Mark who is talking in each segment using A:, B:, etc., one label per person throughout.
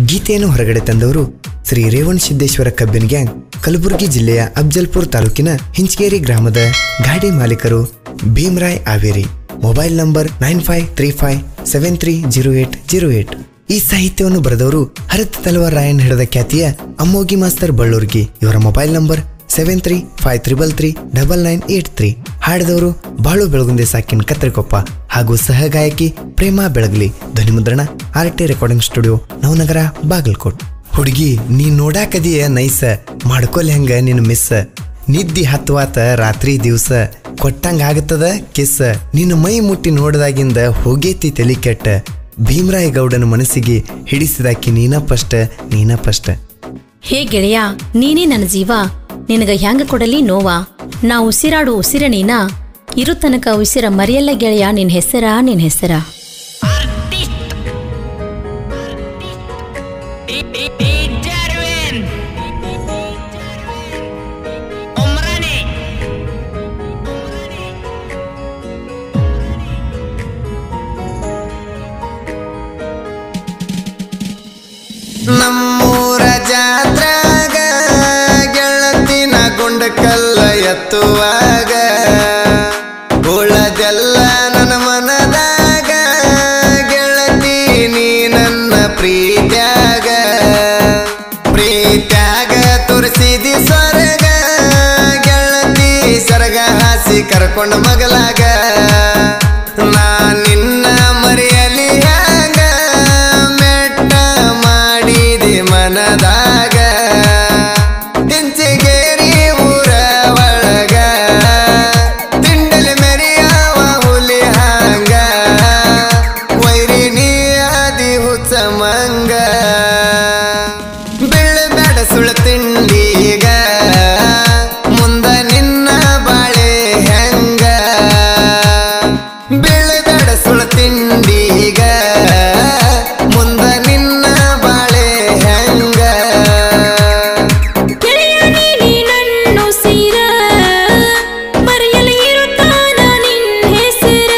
A: ಗೀತೆಯನ್ನು ಹೊರಗಡೆ ತಂದವರು ಶ್ರೀ ರೇವಣ್ ಸಿದ್ದೇಶ್ವರ ಕಬ್ಬಿನ ಗ್ಯಾಂಗ್ ಕಲಬುರಗಿ ಜಿಲ್ಲೆಯ ಅಫ್ಜಲ್ಪುರ್ ತಾಲೂಕಿನ ಹಿಂಚಗೇರಿ ಗ್ರಾಮದ ಗಾಡಿ ಮಾಲೀಕರು Bheemaray Averi mobile number nine five three five seven three zero eight zero eight ಈ ಸಾಹಿತ್ಯವನ್ನು ಬರೆದವರು ಹರತ್ ತಲವಾರ್ ರಾಯನ್ ಹಿಡಿದ ಖ್ಯಾತಿಯ ಅಮ್ಮೋಗಿ ಮಾಸ್ತರ್ ಬಳ್ಳೂರ್ಗಿ ಇವರ mobile number seven three five triple three double nine eight three ಹಾಡಿದವರು ಬಾಳು ಬೆಳಗುಂದೆ ಸಾಕಿನ್ ಕತ್ತರಿಕೊಪ್ಪ ಹಾಗೂ ಸಹ ಗಾಯಕಿ ಪ್ರೇಮಾ ಬೆಳಗ್ಲಿ ಧ್ವನಿ ಮುದ್ರಣ R T recording studio Navanagar Bagalkot ಹುಡುಗಿ ನೀ ನೋಡಾಕದಿಯ ನೈಸ ಮಾಡ್ಕೊಲ್ ಹೆಂಗ ನಿನ್ ಮಿಸ್ ನಿದ್ದಿ ಹತ್ವಾತ ರಾತ್ರಿ ದಿವ್ಸ ಕೊಟ್ಟಂಗ ಆಗತ್ತದ ಕಿಸ್ ನಿನ್ನ ಮೈ ಮುಟ್ಟಿ ನೋಡ್ದಾಗಿಂದ ಹೋಗೇತಿ ತಲಿ ಕೆಟ್ಟ ಭೀಮರಾಯ ಗೌಡನ ಮನಸ್ಸಿಗೆ ಹಿಡಿಸಿದಾಕಿ ನೀನಪ್ಪಷ್ಟ ನೀನಪ್ಪಷ್ಟ
B: ಹೇ ಗೆಳೆಯ ನೀನೇ ನನ್ನ ಜೀವ ನಿನಗ ಹ್ಯಾಂಗ ಕೊಡಲಿ ನೋವಾ ನಾ ಉಸಿರಾಡು ಉಸಿರ ನೀನ ಇರು ತನಕ ಉಸಿರ ಮರೆಯಲ್ಲ ಗೆಳೆಯ ನಿನ್ ಹೆಸರ ನಿನ್ ಹೆಸರ
C: Darwin Umrani
D: ನಮ್ಮೂರ ಜಾತ್ರಾಗ ಗೆಳತಿನ ಗುಂಡ ಕಲ್ಲ ಎತ್ತುವಾಗ ಉಳದೆಲ್ಲ ನನ್ನ ಮನದಾಗ ಗೆಳತಿ ನೀ ನನ್ನ ಪ್ರೀತ್ಯಾಗ ಪ್ರೀತ್ಯಾಗ ತೋರಿಸಿದಿ ಸ್ವರ್ಗ ಗೆಳತಿ ಸರಗ ಹಾಸಿ ಕರ್ಕೊಂಡ ಮಗಲಾಗ ನಾ ನಿನ್ನ ಮರೆಯಲಿ ಹ್ಯಾಂಗ ಮೆಟ್ಟ ಮಾಡಿದಿ ಮನದಾಗ ತಿಂಚಿಗೇರಿ ಊರ ಒಳಗ ತಿಂಡಲಿ ಮೆರಿಯವ ಹುಲಿ ಹಾಂಗ ವೈರಿ ನೀ ಆದಿ ಹುಚ್ಚ ಮಂಗ ಬೀಳಬೇಡ ಸುಳ ತಿಂಡೀಗ ಮುಂದ ನಿನ್ನ ಬಾಳೆ ಹೆಂಗ ಬೀಳಬೇಡ ಸುಳ ತಿಂಡೀಗ ಮುಂದ ನಿನ್ನ ಬಾಳೆ ಹೆಂಗ
B: ಗೆಳೆಯ ನೀನೇ ನನ್ನುಸಿರ, ಮರೆಯಲು ಇರುತ್ತಾನ ನಿನ್ ಹೆಸರ.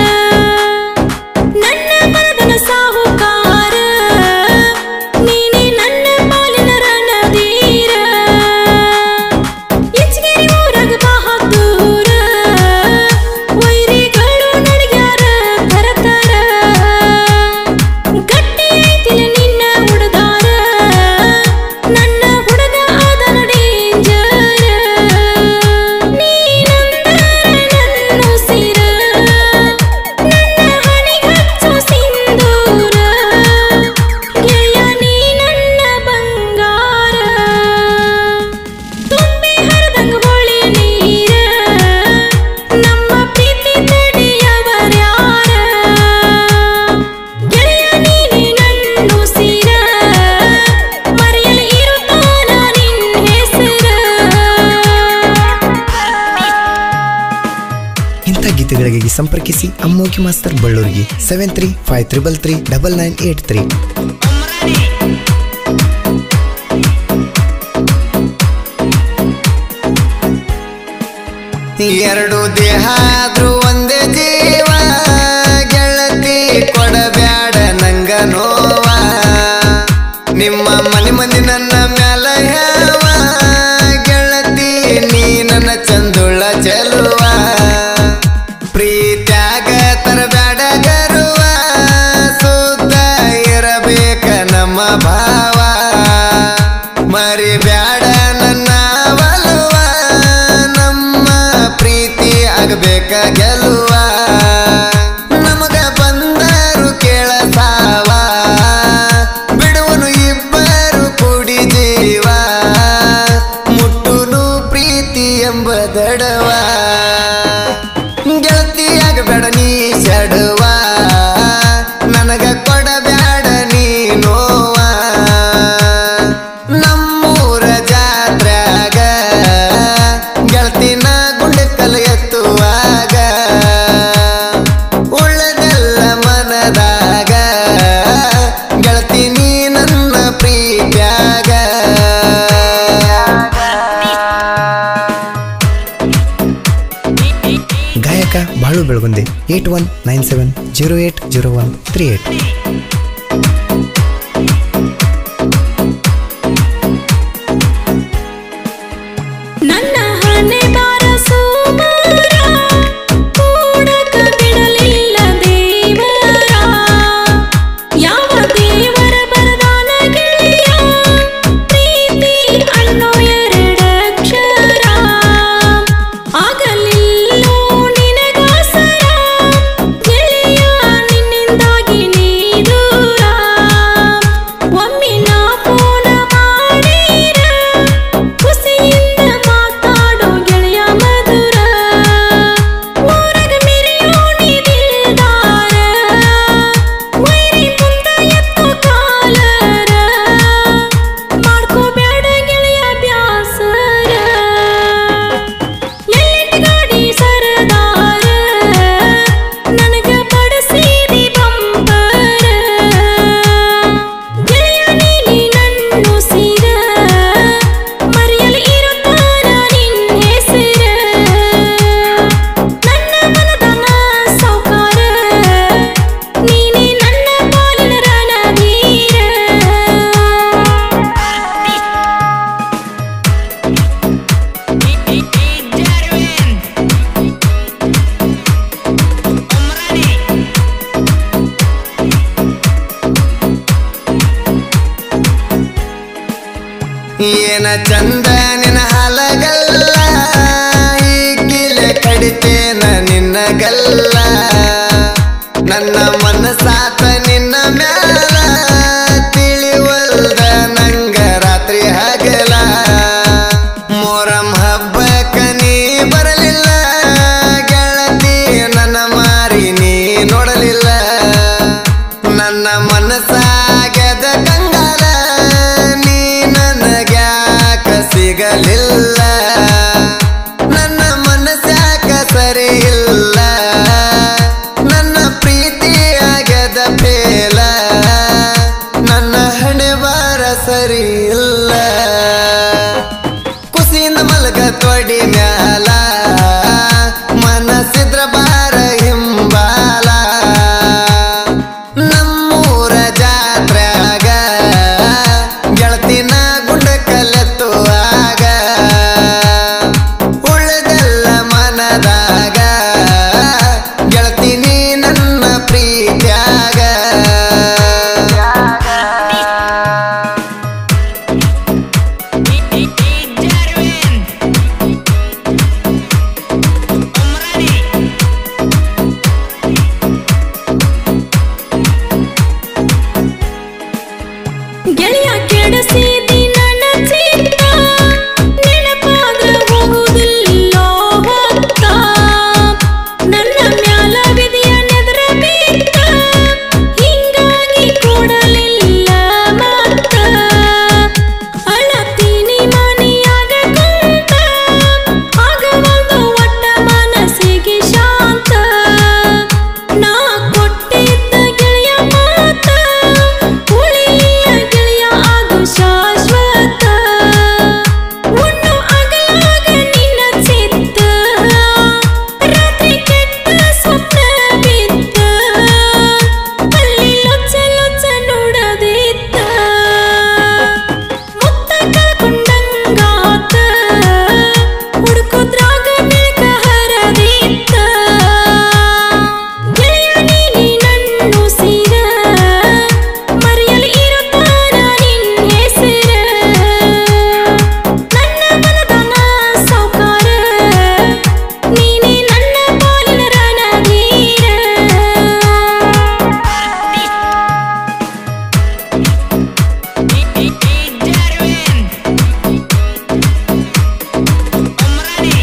B: ನನ್ನ ಮನದನ ಸಾಹುಕಾರ, ನೀನೇ ನನ್ನ ಪಾಲಿನ ರಣಧೀರ. ಇಚ್ಗೇರಿ ಊರಾಗ ಬಹದ್ದೂರ, ವೈರಿಗಳು ನಡ್ಗ್ಯಾರ ಥರಥರ. ಗಟ್ಟಿ ಐತಿಲ ನಿನ್ನ ಹುಡುಗಾರ ನನ್ನ ಹುಡುಗ ಅದನ ಡೇಂಜರ್ ನೀನಂದರ ನನ್ನ ಉಸಿರ ನನ್ನ ಹಣೆಗೆ ಹಚ್ಚು ಸಿಂಧೂರ ಗೆಳೆಯ ನೀ ನನ್ನ ಬಂಗಾರ ತುಂಬಿ ಹರಿದಂಗ ಹೊಳಿ ನೀರ ನಮ್ಮ ಪ್ರೀತಿ ತಡೆಯವರ್ಯಾರ ಗೆಳೆಯ ನೀನೇ ನನ್ನುಸಿರ ಮರೆಯಲು ಇರುತ್ತಾನ ನಿನ್ ಹೆಸರ
A: ಇಂಥ ಗೀತೆಗಳಿಗೆ ಸಂಪರ್ಕಿಸಿ ಅಮ್ಮೋಗಿ ಮಾಸ್ತರ್ ಬಳ್ಳೂರಿಗೆ seven three five triple three double nine eight three
C: Umrani
D: ಎರಡು ದೇಹ ಆದ್ರೂ ಒಂದೇ ಜೀವ ಗೆಳತಿ ಕೊಡಬ್ಯಾಡ ನಂಗ ನೋವ ನಿಮ್ಮ ಮನೆ ಮಂದಿ ನನ್ನ ಮ್ಯಾಲ ಯಾವ ಗೆಳತಿ ನೀ ನನ್ನ ಚಂದುಳ ಚೆಲುವ ಪ್ರೀತ್ಯಾಗ ತರಬ್ಯಾಡ ಗರುವ ಸುತ್ತ ಇರಬೇಕ ನಮ್ಮ ಭಾವ ಮರಿಬ್ಯಾಡ ನನ್ನ ಒಲುವ ನಮ್ಮ ಪ್ರೀತಿ ಆಗಬೇಕ ಗೆಲುವ ನಮಗ ಬಂದರು ಕೇಳ ಸಾವ ಬಿಡುವನು ಇಬ್ಬರು ಕೂಡಿ ಜೀವ ಮುಟ್ಟುನು ಪ್ರೀತಿ ಎಂಬ ದಡವ ಗೆಳತಿಯಾಗಬೇಡ ನೀ ಸಡುವ ನನಗ ಕೊಡಬ್ಯಾಡ ನೀ ನೋವ ನಮ್ಮೂರ ಜಾತ್ರ್ಯಾಗ ಗೆಳತಿನ ಗುಂಡಕಲ ಎತ್ತುವಾಗ ಉಳ್ಳದೆಲ್ಲ ಮನದಾಗ ಗೆಳತಿ ನೀ ನನ್ನ ಪ್ರೀತ್ಯಾಗ
A: ಗಾಯಕ Balu Belagunde eight one nine seven zero eight zero one three eight
D: ಏನ ಚಂದ ನಿನ್ನ ಹಲಗಲ್ಲ ಈಗಿಲೆ ಕಡಿತೇನ ನಿನ್ನ ಗಲ್ಲ ನನ್ನ ಮನಸಾತ ನಿನ್ನ ಮ್ಯಾಲ ತಿಳಿವಲ್ದ ನಂಗ ರಾತ್ರಿ ಹಗಲ ಮೊರಂ ಹಬ್ಬಕ್ಕ ನೀ ಬರಲಿಲ್ಲ ಗೆಳತಿ ನನ್ನ ಮಾರಿ ನೀ ನೋಡಲಿಲ್ಲ ನನ್ನ ಮನಸ್ಸಾಗದ ಕಂಗಾಲ ನೀ ನನಗ್ಯಾಕ ಸಿಗಲಿಲ್ಲ ನನ್ನ ಮನಸ್ಸಾಕ ಸರಿ ಇಲ್ಲ ನನ್ನ ಪ್ರೀತಿ ಆಗದ ಫೇಲ ನನ್ನ ಹಣೆ ಬಾರ ಸರಿ ಇಲ್ಲ ಕುಸಿಯಿಂದ ಮಲಗ ತೊಡಿ ಮ್ಯಾಲ ಮನಸ್ಸಿದ್ರ ಬಾರ ಹಿಂಬಾಲ ನಮ್ಮೂರ ಜಾತ್ರ್ಯಾಗ ಗೆಳತಿನ ಗುಂಡ ಕಲೆತ್ತುವಾಗ ಉಳಿದೆಲ್ಲ ಮನದಾಗ ಗೆಳತಿನಿ ನನ್ನ ಪ್ರೀತ್ಯಾಗ
C: Jarwin. Umrani.
B: ಗೆಳೆಯ ಕೆಡಸಿದಿ ನನ್ನ ಚಿತ್ತ ನೆನಪಾದ್ರ ಹೋಗುವುದಿಲ್ಲೋ ಹೊತ್ತ ನನ್ನ ಮ್ಯಾಲ ವಿಧಿಯ ನೆದರ ಬಿತ್ತ ಹಿಂಗಾಗಿ ಕೊಡಲಿಲ್ಲ ಮತ್ತ ಅಳತೀನಿ ಮನೆಯಾಗ ಕುಂತ ಆಗವಲ್ದು ಒಟ್ಟ ಮನಸ್ಸಿಗೆ ಶಾಂತ ನಾ ಕೊಟ್ಟಿದ್ದ ಗೆಳೆಯ ಮಾತ ಉಳಿಯ ಗೆಳೆಯ ಅದು ಶಾಶ್ವತ ಉಣ್ಣು ಅಗಲಾಗ ನಿನ್ನ ಚಿತ್ತ ರಾತ್ರಿ ಕೆಟ್ಟ ಸ್ವಪ್ನ ಬಿತ್ತ ಅಲ್ಲಿ ಲೊಚ್ಚ ಲೊಚ್ಚ ನೋಡದಿತ್ತ ಮುತ್ತ ಕಳ್ಕೊಂಡಂಗಾತ ಹುಡುಕೋದ್ರಾಗ ಬೆಳಕ ಹರದಿತ್ತ ಗೆಳೆಯ ನೀನಿ ನನ್ನು ಸಿರ ಮರೆಯಲು ಇರುತ್ತಾನ ನಿನ್ ಹೆಸರ ನನ್ನ ಮನದನ ಸೌಕಾರ ನೀನೇ ನನ್ನ ಪಾಲಿನ ರಣಧೀರ
C: Jarwin. Umrani.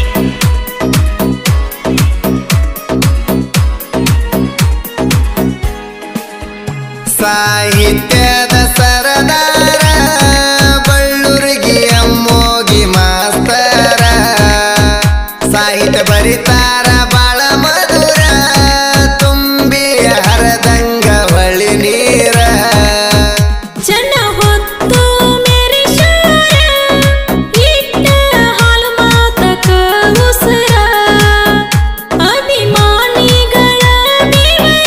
D: ಸಾಹಿತ್ಯದ ಸರದಾರ ಬಳ್ಳೂರಿಗೆ ಅಮ್ಮೋಗಿ ಮಾಸ್ತರ ಸಾಹಿತ್ಯ ಬರಿತಾರ ಬಾಳ ಮಧುರ ತುಂಬಿ ಹರದಂಗ ಹೊಳಿ ನೀರ
B: ಜನ ಹೊತ್ತು ಮೆರೆಶಾರ ಇಟ್ಟ ಹಾಲು ಮಾತಕ ಉಸರ ಅಭಿಮಾನಿಗಳ ದೇವರ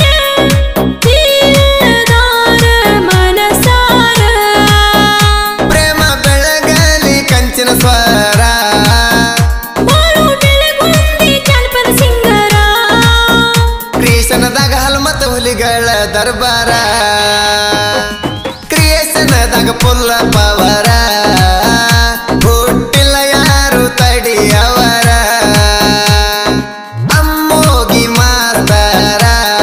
B: ತಿಳಿದಾರ ಮನಸಾರ
D: ಪ್ರೇಮ ಬೆಳಗಲಿ ಕಂಚಿನ ಸ್ವರ
B: ಬಾಳು ಬೆಳಗುಂದಿ ಜಾನಪದ ಸಿಂಗರ
D: ಕ್ರಿಯೇಷನದಾಗ ಹಲ್ಮತ ಹುಲಿಗಳ ದರ್ಬಾರ ಕ್ರಿಯೇಷನದಾಗ ಪುಲ್ಲ ಪವರ ಹುಟ್ಟಿಲ್ಲ ಯಾರು ತಡಿಯವರ ಅಮ್ಮೋಗಿ ಮಾಸ್ತರ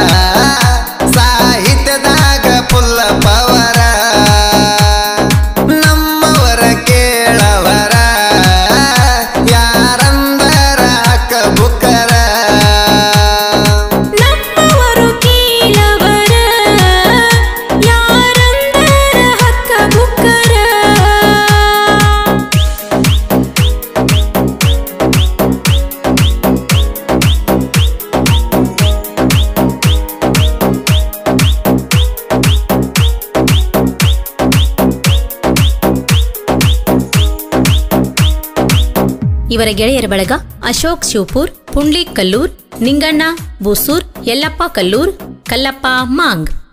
D: ಸಾಹಿತ್ಯದಾಗ ಪುಲ್ಲ ಪವರ ನಮ್ಮವರ ಕೇಳವರ ಯಾರಂದರ ಹಕ್ಕ ಬುಕ್ಕರ
B: ನಮ್ಮವರು ಕೀಳವರ ಯಾರಂದರ ಹಕ್ಕ ಬುಕ್ಕರ ಇವರ ಗೆಳೆಯರ ಬಳಗ ಅಶೋಕ್ ಶಿವಪುರ್ ಪುಂಡ್ಲಿಕ್ ಕಲ್ಲೂರ್ ನಿಂಗಣ್ಣ ಬೂಸೂರ್ ಯಲ್ಲಪ್ಪ ಕಲ್ಲೂರ್ ಕಲ್ಲಪ್ಪ ಮಾಂಗ್